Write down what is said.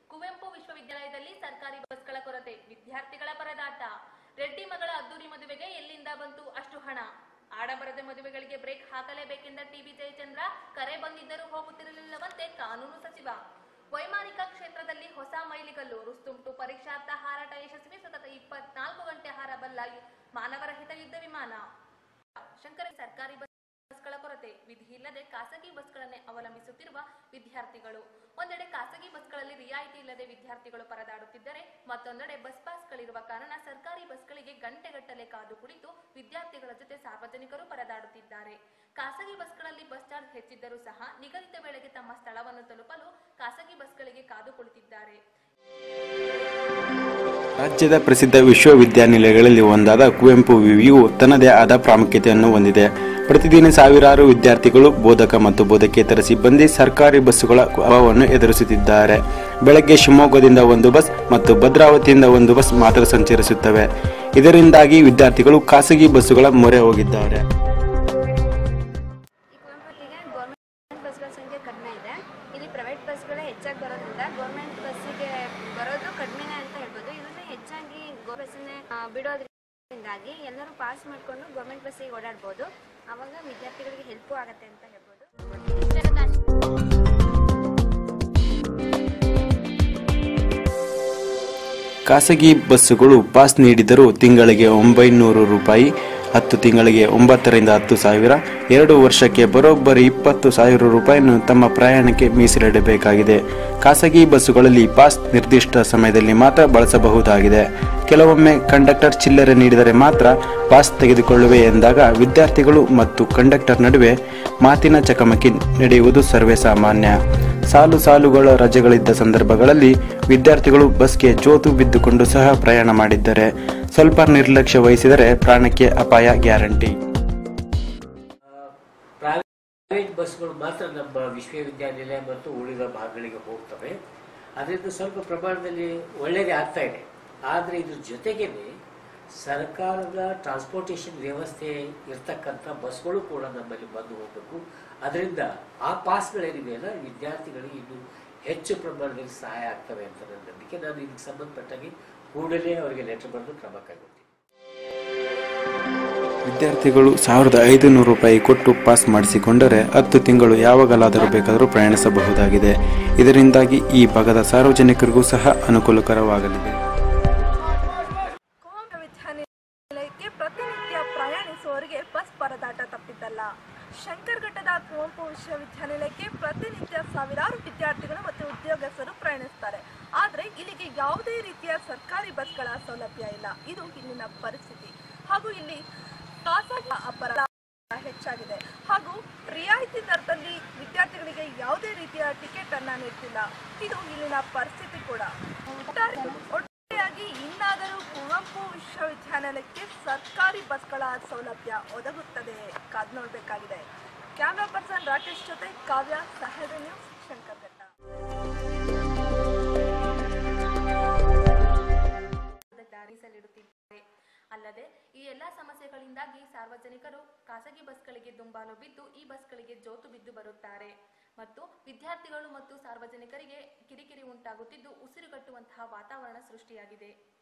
ಕುವೆಂಪು ವಿಶ್ವವಿದ್ಯಾಲಯದಲ್ಲಿ ಸರ್ಕಾರಿ ಬಸ್ಗಳ ಕೊರತೆ ವಿದ್ಯಾರ್ಥಿಗಳ ಪರದಾಟ ರೆಡ್ಡಿ ಮಗಳ ಅದ್ದೂರಿ ಮದುವೆಗೆ ಎಲ್ಲಿಂದ ಬಂತು ಅಷ್ಟು ಹಣ ಆಡಂಬರದ ಮದುವೆಗಳಿಗೆ ಬ್ರೇಕ್ ಹಾಕಲೇಬೇಕೆಂದ ಟಿಬಿ ಜಯಚಂದ್ರ ಕರೆ ಬಂದಿದ್ದರೂ ಹೋಗುತ್ತಿರಲಿಲ್ಲವಂತೆ ಕಾನೂನು ಸಚಿವ ವೈಮಾನಿಕ ಕ್ಷೇತ್ರದಲ್ಲಿ ಹೊಸ ಮೈಲಿಗಲ್ಲು ರುಸ್ತುಂಟು ಪರೀಕ್ಷಾರ್ಥ ಹಾರಾಟ ಯಶಸ್ವಿ ಸತತ ಇಪ್ಪತ್ನಾಲ್ಕು ಗಂಟೆ ಹಾರಬಲ್ಲ ಮಾನವರಹಿತ ಯುದ್ಧ ವಿಮಾನ ಶಂಕರ ಸರ್ಕಾರಿ ಬಸ್ಗಳ ಕೊರತೆ ವಿಧಿ ಇಲ್ಲದೆ ಖಾಸಗಿ ಬಸ್ಗಳನ್ನೇ ಅವಲಂಬಿಸುತ್ತಿರುವ ವಿದ್ಯಾರ್ಥಿಗಳು ಒಂದೆಡೆ ಖಾಸಗಿ ಬಸ್ಗಳಲ್ಲಿ ರಿಯಾಯಿತಿ ಇಲ್ಲದೆ ವಿದ್ಯಾರ್ಥಿಗಳು ಪರದಾಡುತ್ತಿದ್ದರೆ ಮತ್ತೊಂದೆಡೆ ಬಸ್ ಪಾಸ್ಗಳಿರುವ ಕಾರಣ ಸರ್ಕಾರಿ ಬಸ್ಗಳಿಗೆ ಗಂಟೆಗಟ್ಟಲೆ ಕಾದು ಕುಳಿತು ವಿದ್ಯಾರ್ಥಿಗಳ ಜೊತೆ ಸಾರ್ವಜನಿಕರು ಪರದಾಡುತ್ತಿದ್ದಾರೆ ಖಾಸಗಿ ಬಸ್ಗಳಲ್ಲಿ ಬಸ್ ಚಾರ್ಜ್ ಹೆಚ್ಚಿದ್ದರೂ ಸಹ ನಿಗದಿತ ವೇಳೆಗೆ ತಮ್ಮ ಸ್ಥಳವನ್ನು ತಲುಪಲು ಖಾಸಗಿ ಬಸ್ಗಳಿಗೆ ಕಾದು ಕುಳಿತಿದ್ದಾರೆ ರಾಜ್ಯದ ಪ್ರಸಿದ್ಧ ವಿಶ್ವವಿದ್ಯಾನಿಲಯಗಳಲ್ಲಿ ಒಂದಾದ ಕುವೆಂಪು ವಿವಿಯು ತನ್ನದೇ ಆದ ಪ್ರಾಮುಖ್ಯತೆಯನ್ನು ಹೊಂದಿದೆ ಪ್ರತಿದಿನ ಸಾವಿರಾರು ವಿದ್ಯಾರ್ಥಿಗಳು ಬೋಧಕ ಮತ್ತು ಬೋಧಕೇತರ ಸಿಬ್ಬಂದಿ ಸರ್ಕಾರಿ ಬಸ್ಸುಗಳ ಅಭಾವವನ್ನು ಎದುರಿಸುತ್ತಿದ್ದಾರೆ ಬೆಳಗ್ಗೆ ಶಿವಮೊಗ್ಗದಿಂದ ಒಂದು ಬಸ್ ಮತ್ತು ಭದ್ರಾವತಿಯಿಂದ ಒಂದು ಬಸ್ ಮಾತ್ರ ಸಂಚರಿಸುತ್ತವೆ ಇದರಿಂದಾಗಿ ವಿದ್ಯಾರ್ಥಿಗಳು ಖಾಸಗಿ ಬಸ್ಸುಗಳ ಮೊರೆ ಹೋಗಿದ್ದಾರೆ ಈ ಕುವೆಂಪುಗೆ ಗೌರ್ಮೆಂಟ್ ಬಸ್ಗಳ ಸಂಖ್ಯೆ ಕಡಿಮೆ ಇದೆ ಇಲ್ಲಿ ಪ್ರೈವೇಟ್ ಬಸ್ಗಳೇ ಹೆಚ್ಚಾಗಿ ಬರೋದ್ರಿಂದ ಗೌರ್ಮೆಂಟ್ ಬಸ್ಸಿಗೆ ಬರೋದು ಕಡಿಮೆನೇ ಅಂತ ಹೇಳ್ಬೋದು ಇದನ್ನ ಹೆಚ್ಚಾಗಿ ಗೋ ಬಸ್ಸನ್ನೇ ಆ, ಬಿಡೋದ್ರಿಂದಾಗಿ ಎಲ್ಲರೂ ಪಾಸ್ ಮಾಡಿಕೊಂಡು ಗೌರ್ಮೆಂಟ್ ಬಸ್ಸಿಗೆ ಓಡಾಡ್ಬೋದು ಆವಾಗ ವಿದ್ಯಾರ್ಥಿಗಳಿಗೆ ಹೆಲ್ಪು ಆಗುತ್ತೆ ಅಂತ ಹೇಳ್ಬೋದು ಖಾಸಗಿ ಬಸ್ಸುಗಳು ಪಾಸ್ ನೀಡಿದರೂ ತಿಂಗಳಿಗೆ ಒಂಬೈನೂರು ರೂಪಾಯಿ ಹತ್ತು ತಿಂಗಳಿಗೆ ಒಂಬತ್ತರಿಂದ ಹತ್ತು ಸಾವಿರ ಎರಡು ವರ್ಷಕ್ಕೆ ಬರೋಬ್ಬರಿ ಇಪ್ಪತ್ತು ಸಾವಿರ ರೂಪಾಯಿಯನ್ನು ತಮ್ಮ ಪ್ರಯಾಣಕ್ಕೆ ಮೀಸಲಿಡಬೇಕಾಗಿದೆ ಖಾಸಗಿ ಬಸ್ಸುಗಳಲ್ಲಿ ಪಾಸ್ ನಿರ್ದಿಷ್ಟ ಸಮಯದಲ್ಲಿ ಮಾತ್ರ ಬಳಸಬಹುದಾಗಿದೆ ಕೆಲವೊಮ್ಮೆ ಕಂಡಕ್ಟರ್ ಚಿಲ್ಲರೆ ನೀಡಿದರೆ ಮಾತ್ರ ಪಾಸ್ ತೆಗೆದುಕೊಳ್ಳುವೆ ಎಂದಾಗ ವಿದ್ಯಾರ್ಥಿಗಳು ಮತ್ತು ಕಂಡಕ್ಟರ್ ನಡುವೆ ಮಾತಿನ ಚಕಮಕಿ ನಡೆಯುವುದು ಸರ್ವೇ ಸಾಮಾನ್ಯ ಸಾಲು ಸಾಲುಗಳ ರಜೆಗಳಿದ್ದ ಸಂದರ್ಭಗಳಲ್ಲಿ ವಿದ್ಯಾರ್ಥಿಗಳು ಬಸ್ಗೆ ಜೋತು ಬಿದ್ದುಕೊಂಡು ಸಹ ಪ್ರಯಾಣ ಮಾಡಿದ್ದಾರೆ ಸ್ವಲ್ಪ ನಿರ್ಲಕ್ಷ್ಯ ವಹಿಸಿದರೆ ಪ್ರಾಣಕ್ಕೆ ಅಪಾಯ ಗ್ಯಾರಂಟಿ ಪ್ರೈವೇಟ್ ಬಸ್ಗಳು ಮಾತ್ರ ನಮ್ಮ ವಿಶ್ವವಿದ್ಯಾನಿಲಯ ಮತ್ತು ಉಳಿದ ಭಾಗಗಳಿಗೆ ಹೋಗ್ತವೆ ಅದರಿಂದ ಸ್ವಲ್ಪ ಪ್ರಮಾಣದಲ್ಲಿ ಒಳ್ಳೆಯದೇ ಆಗ್ತಾ ಇದೆ ಆದರೆ ಇದ್ರ ಜೊತೆಗೇನೆ ಸರ್ಕಾರದ ಟ್ರಾನ್ಸ್ಪೋರ್ಟೇಷನ್ ವ್ಯವಸ್ಥೆ ಇರ್ತಕ್ಕಂಥ ಬಸ್ಗಳು ಕೂಡ ನಮ್ಮಲ್ಲಿ ಬಂದು ಹೋಗಬೇಕು ಅದರಿಂದ ಆ ಪಾಸ್ಗಳೇನಿವೆಯಲ್ಲ ವಿದ್ಯಾರ್ಥಿಗಳಿಗೆ ಇನ್ನು ಹೆಚ್ಚು ಪ್ರಮಾಣದಲ್ಲಿ ಸಹಾಯ ಆಗ್ತವೆ ಅಂತ ನನ್ನ ನಂಬಿಕೆ ನಾನು ಇದಕ್ಕೆ ಸಂಬಂಧಪಟ್ಟಾಗಿ ಕೂಡಲೇ ಅವರಿಗೆ ಲೆಟರ್ ಬರೆದು ಕ್ರಮ ಕೈಗೊಳ್ತೀನಿ ವಿದ್ಯಾರ್ಥಿಗಳು ಸಾವಿರದ ಐದುನೂರು ರೂಪಾಯಿ ಕೊಟ್ಟು ಪಾಸ್ ಮಾಡಿಸಿಕೊಂಡರೆ ಹತ್ತು ತಿಂಗಳು ಯಾವಾಗಲಾದರೂ ಬೇಕಾದರೂ ಪ್ರಯಾಣಿಸಬಹುದಾಗಿದೆ ಇದರಿಂದಾಗಿ ಈ ಭಾಗದ ಸಾರ್ವಜನಿಕರಿಗೂ ಸಹ ಅನುಕೂಲಕರವಾಗಲಿದೆ ಕುವೆಂಪು ವಿದ್ಯಾನಿಲಯಕ್ಕೆ ಪ್ರತಿನಿತ್ಯ ಪ್ರಯಾಣಿಸುವವರಿಗೆ ಬಸ್ ಪರದಾಟ ತಪ್ಪಿದ್ದಲ್ಲ ಶಂಕರಘಟ್ಟದ ಕುವೆಂಪು ವಿಶ್ವವಿದ್ಯಾನಿಲಯಕ್ಕೆ ಪ್ರತಿನಿತ್ಯ ಸಾವಿರಾರು ವಿದ್ಯಾರ್ಥಿಗಳು ಮತ್ತು ಉದ್ಯೋಗಸ್ಥರು ಪ್ರಯಾಣಿಸ್ತಾರೆ ಆದರೆ ಇಲ್ಲಿಗೆ ಯಾವುದೇ ರೀತಿಯ ಸರ್ಕಾರಿ ಬಸ್ಗಳ ಸೌಲಭ್ಯ ಇಲ್ಲ ಇದು ಇಲ್ಲಿನ ಪರಿಸ್ಥಿತಿ ಹಾಗೂ ಇಲ್ಲಿ ಖಾಸಗಿ ಅಪರಾಧ ಹೆಚ್ಚಾಗಿದೆ ಹಾಗೂ ರಿಯಾಯಿತಿ ದರದಲ್ಲಿ ವಿದ್ಯಾರ್ಥಿಗಳಿಗೆ ಯಾವುದೇ ರೀತಿಯ ಟಿಕೆಟ್ ಅನ್ನ ನೀಡ್ತಿಲ್ಲ ಇದು ಇಲ್ಲಿನ ಪರಿಸ್ಥಿತಿ ಕೂಡ ಒಟ್ಟಾರೆ ಒಟ್ಟಾರೆಯಾಗಿ ಇನ್ನಾದರೂ ಕುವೆಂಪು ವಿಶ್ವವಿದ್ಯಾನಿಲಯಕ್ಕೆ ಸರ್ಕಾರಿ ಬಸ್ಗಳ ಸೌಲಭ್ಯ ಒದಗುತ್ತದೆ ಕಾದ್ ನೋಡಬೇಕಾಗಿದೆ ಕ್ಯಾಮ್ರಾ ಪರ್ಸನ್ ರಾಕೇಶ್ ಜೊತೆ ಕಾವ್ಯ ಸಹಜ ನ್ಯೂಸ್ ಶಂಕರ್ಘಟ್ಟ ದಾರಿಸಲಿಡುತ್ತಿದ್ದಾರೆ ಅಲ್ಲದೆ ಈ ಎಲ್ಲಾ ಸಮಸ್ಯೆಗಳಿಂದಾಗಿ ಸಾರ್ವಜನಿಕರು ಖಾಸಗಿ ಬಸ್ಗಳಿಗೆ ದುಂಬಾಲು ಬಿದ್ದು ಈ ಬಸ್ಗಳಿಗೆ ಜೋತು ಬಿದ್ದು ಬರುತ್ತಾರೆ ಮತ್ತು ವಿದ್ಯಾರ್ಥಿಗಳು ಮತ್ತು ಸಾರ್ವಜನಿಕರಿಗೆ ಕಿರಿಕಿರಿ ಉಂಟಾಗುತ್ತಿದ್ದು ಉಸಿರುಗಟ್ಟುವಂತಹ ವಾತಾವರಣ ಸೃಷ್ಟಿಯಾಗಿದೆ